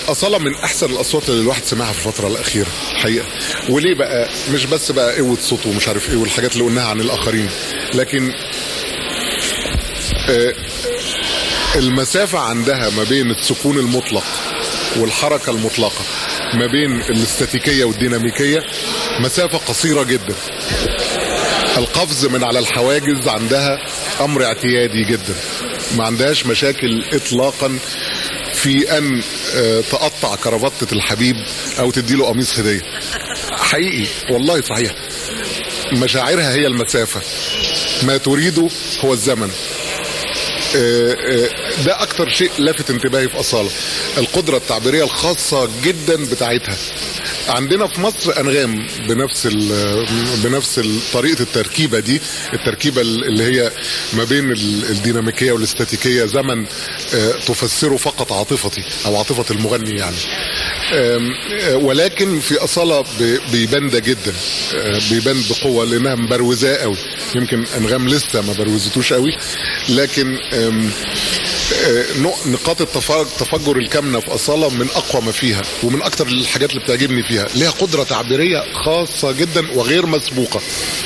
أصالة من أحسن الأصوات اللي الواحد سمعها في الفترة الأخيرة حقيقة وليه بقى مش بس بقى قوة صوته ومش عارف إيه والحاجات اللي قلناها عن الآخرين لكن آه، المسافة عندها ما بين السكون المطلق والحركة المطلقة ما بين الاستاتيكية والديناميكية مسافة قصيرة جدا القفز من على الحواجز عندها امر اعتيادي جدا ما عندهاش مشاكل اطلاقا في ان آه، تقطع كرافتة الحبيب او تديله قميص هدية حقيقي والله صحيح مشاعرها هي المسافة ما تريده هو الزمن آه، آه، ده اكتر شيء لافت انتباهي في اصاله القدره التعبيريه الخاصه جدا بتاعتها عندنا في مصر انغام بنفس ال- بنفس ال- طريقه التركيبه دي التركيبه ال- اللي هي ما بين ال- الديناميكيه والاستاتيكيه زمن آه، تفسره فقط عاطفتي او عاطفه المغني يعني آم، آه، ولكن في اصاله ب- بيبان ده جدا آه، بيبان بقوه لانها مبروزاه قوي يمكن انغام لسه ما بروزتوش قوي لكن آم، آه، نق- نقاط التفا- تفجر الكامنه في اصاله من اقوى ما فيها ومن اكتر الحاجات اللي بتعجبني فيها ليها قدره تعبيريه خاصه جدا وغير مسبوقه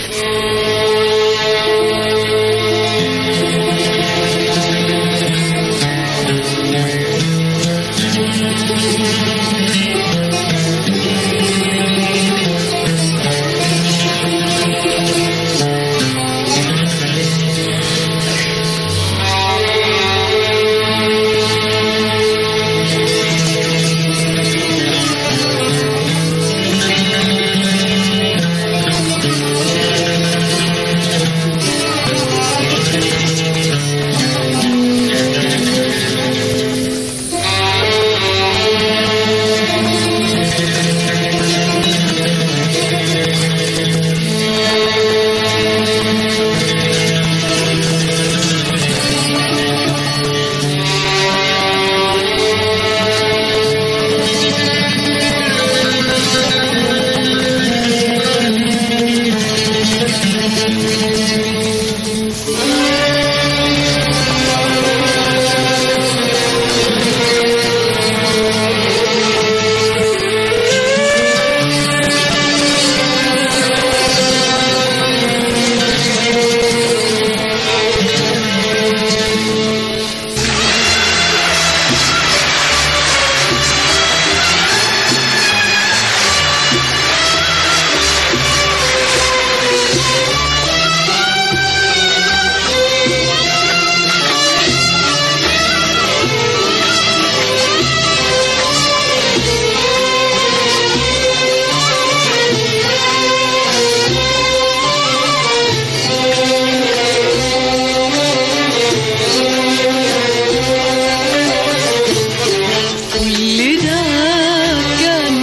كل ده كان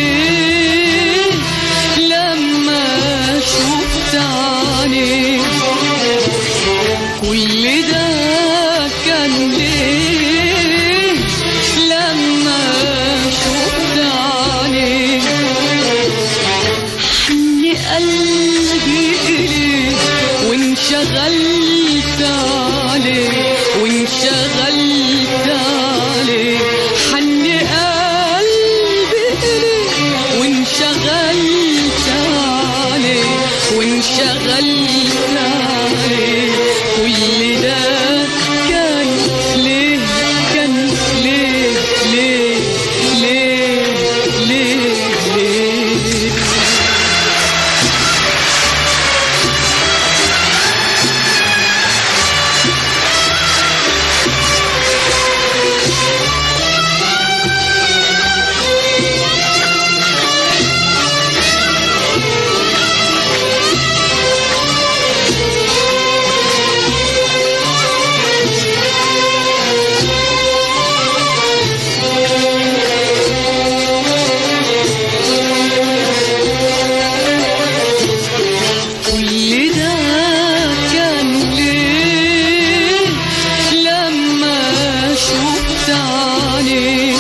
ليه لما شفت عينيك كل ده كان ليه لما شفت عينيك حن قلبي إليك وانشغلت عليك وانشغلت عليك حن قلبي إليك وانشغلت عليك وانشغلت عليك كل ده كان ليه كان ليه ليه ليه ليه ليه كل ده كان ليه لما شفت عينيك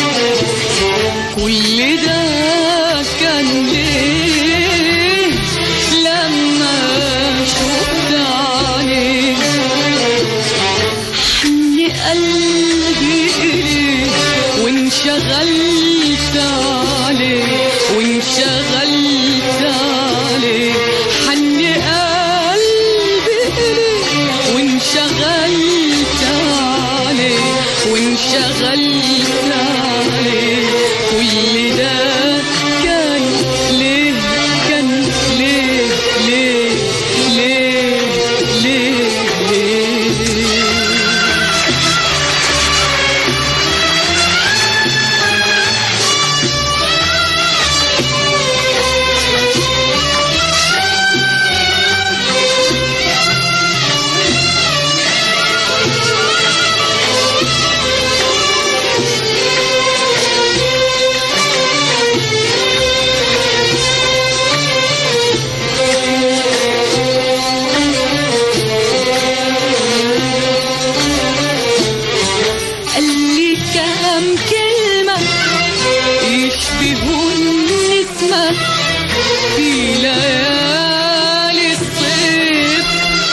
كل ده كان ليه لما شفت عينيك حن قلبي إليك وانشغلت وانشغلت عليه وانشغلت عليه حن قلبي إليه وانشغلت عليه وانشغلت عليه كل ده كان ليه كان ليه ليه ليه ليه ليه قال لي كام كلمة يشبهوا النسمة في ليالي الصيف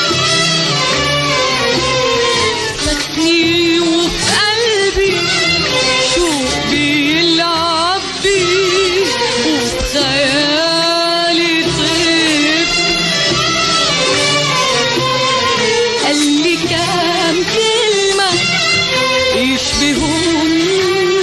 خدني وفي قلبي شوق بيلعب بيه وفي خيالي طيف قال لي كام كلمة يشبهوا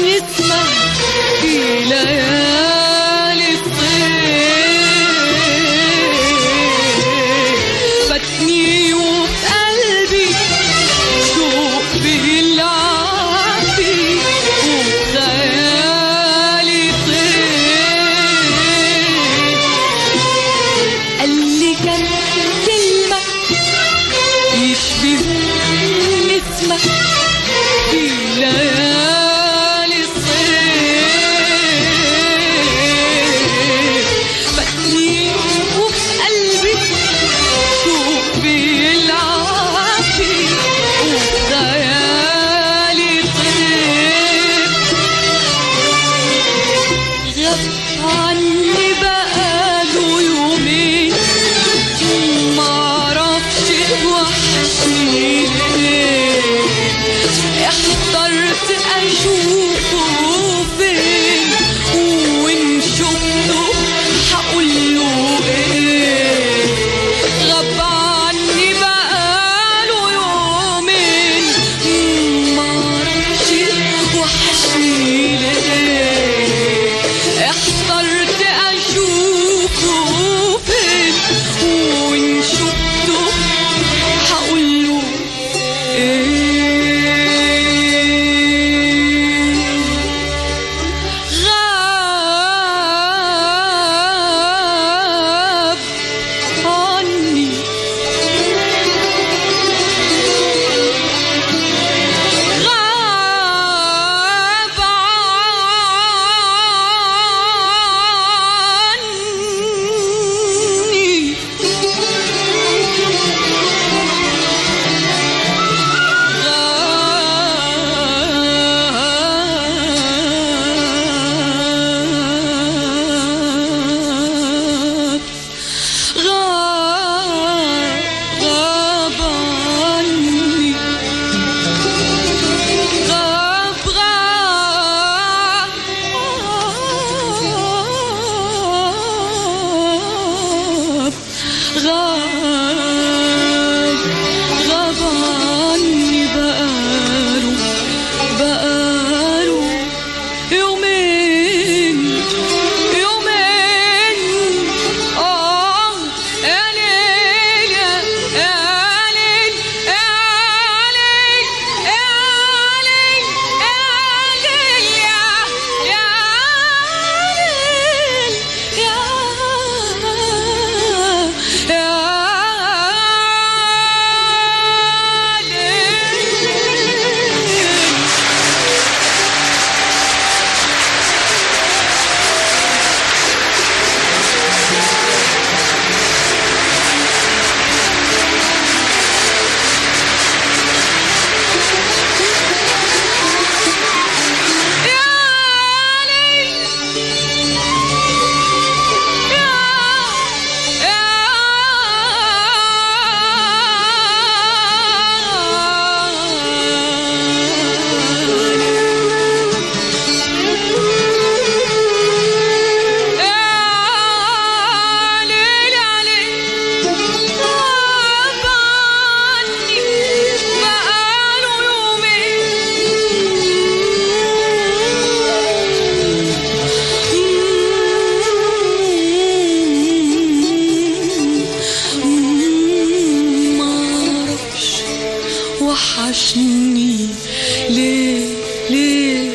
عني ليه ليه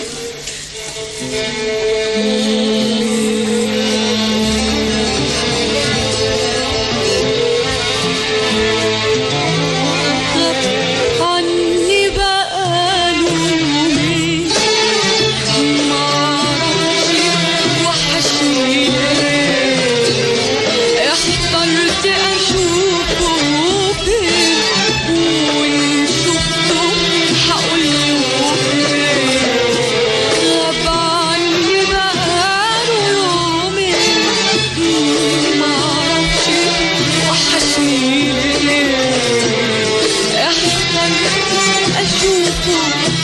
غاب عني بقاله يومين معرفش وحشني ليه احترت اشوفه فين وان شفته هقوله فين غاب عني بقاله يومين معرفش وحشني ليه احترت اشوفه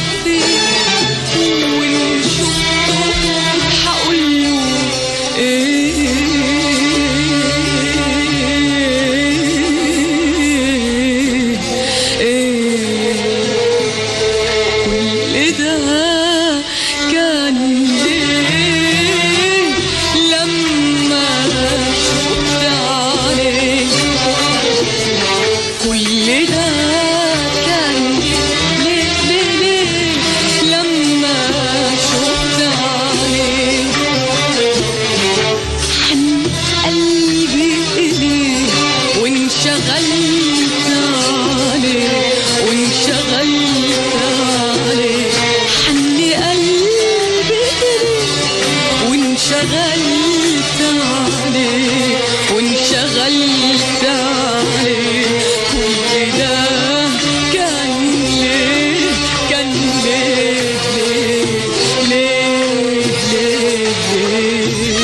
فين وان شفته هقوله ايه ايه كل ده كان ليه لما شفت عليك كل ده كان ليه ليه ليه لما شفت عليك حن قلبي إليه وانشغلت عليه وانشغلت عليه حن قلبي إليه وانشغلت عليه وانشغلت عليه كل ده كان ليه كان ليه ليه ليه ليه ليه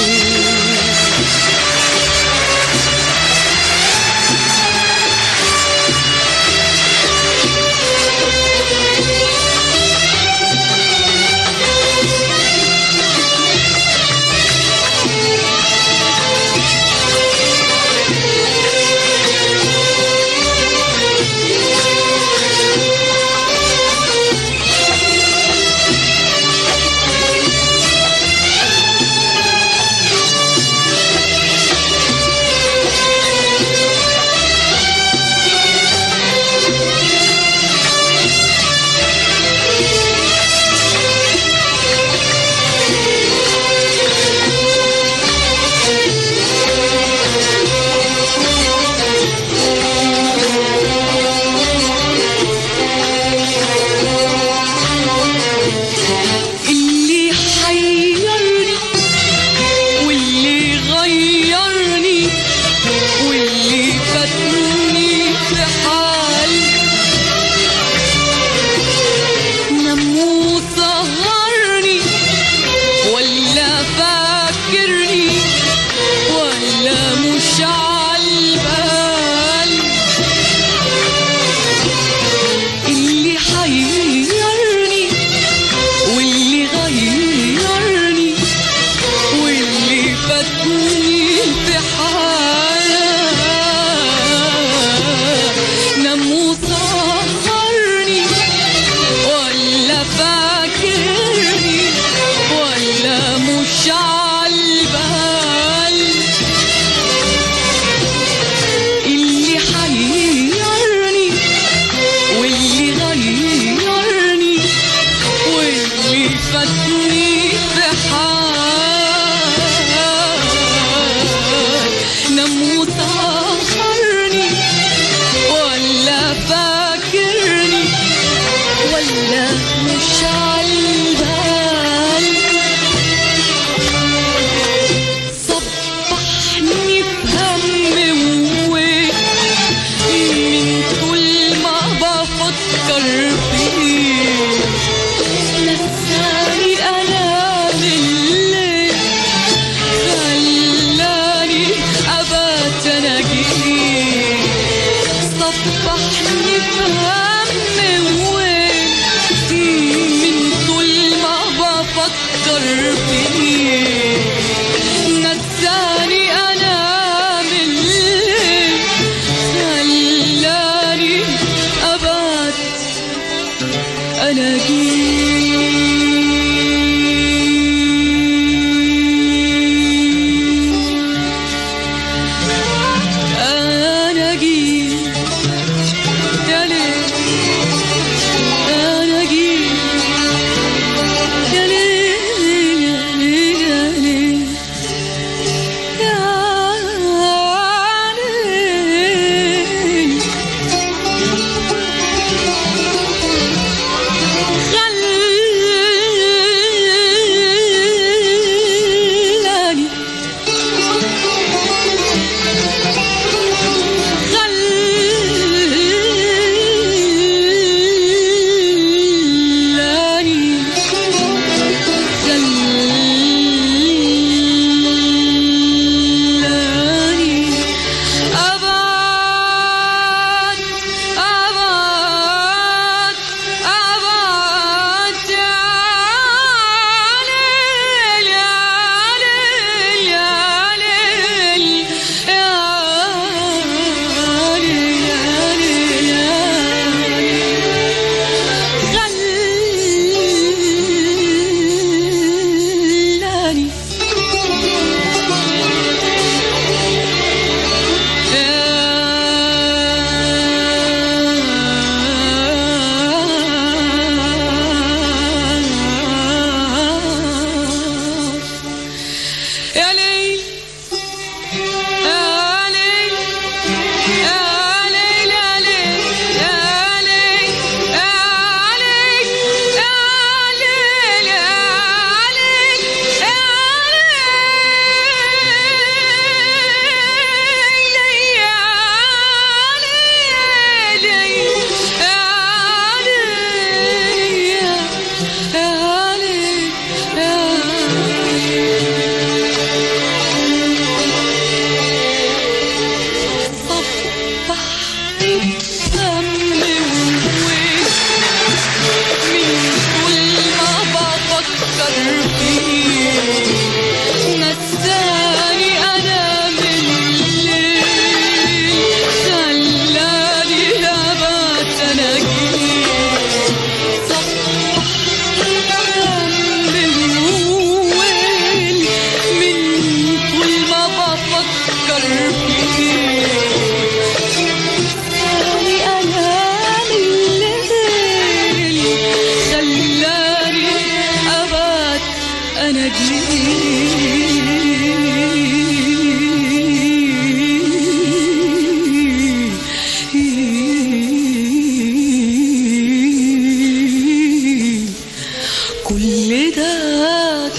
اللي حيرني واللي غيرني واللي فاتني في حالي نام وسهرني ولا فاكرني ولا مش عالبال اللي حيرني واللي غيرني واللي فاتني في حالة نام وسهرني ولا فاكرني ولا مش عالبال اللي حيرني واللي غيرني واللي فاتني في حال نام وسهرني ولا فاكرني ولا مش عالبال صبحني بهم وويل من كل ما بفكر فيه نساني أنا بالليل خلاني أبات أناجيه صبحني بهم وين من كل ما بفكر فيه نساني أنا بالليل خلاني أبات ألاقيه ألاقيه يا ليل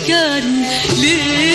كان للرجال